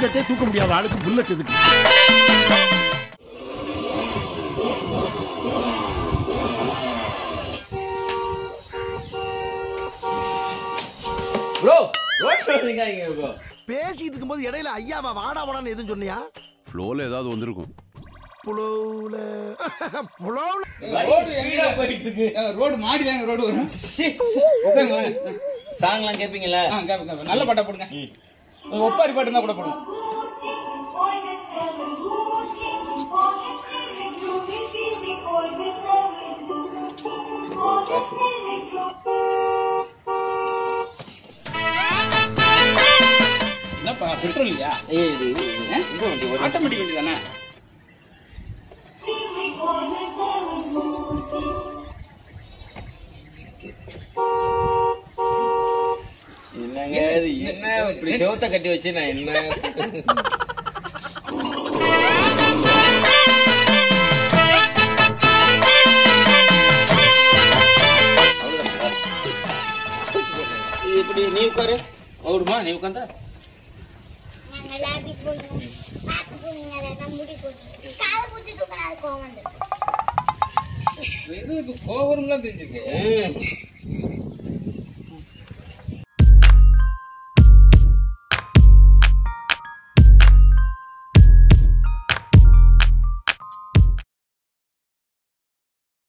கட்டே தூக்க முடியாத ஆளுக்கு புல்லட் எதுக்கு ப்ரோ ரோட் சொல்றீங்க இங்க ப்ரோ பேசிட்டு இருக்கும்போது இடையில ஐயாவா வாடா வாடான்னு எதுவும் சொன்னியா ஃப்ளோல ஏதாவது வந்திருக்கும் புலவுல புலவுல ரோடு ஸ்பீடா போயிட்டு இருக்கு ரோடு மாடில ரோடு வரும் உட்காருங்க வாங்க. சாங்லாம் கேப்பீங்களா ஆ, கேப்ப, கேப்ப. நல்ல பாட்டா போடுங்க ஒரு ஒப்பாரி பாட்டு இருந்தா கூட போடுங்க என்னப்பா பெட்ரோல் இல்லையா ஏய் இது உங்க வண்டி ஒரு ஆட்டோமேட்டிக் வண்டி தானே என்னங்க இது என்ன இப்படி செவத்த கட்டி வச்சு நான் என்ன அவ்வளவுதானா? இது எப்படி நீ உட்காரு ஓடுமா நீ உட்காந்தா நாங்க லாபி போடுவோம் பார்த்து போனீங்க அதான் முடி போட்டு காலை பூச்சி தூக்கினா அது கோவம் வந்து எதுக்கு கோவம்லாம் தெரிஞ்சுக்க ம்.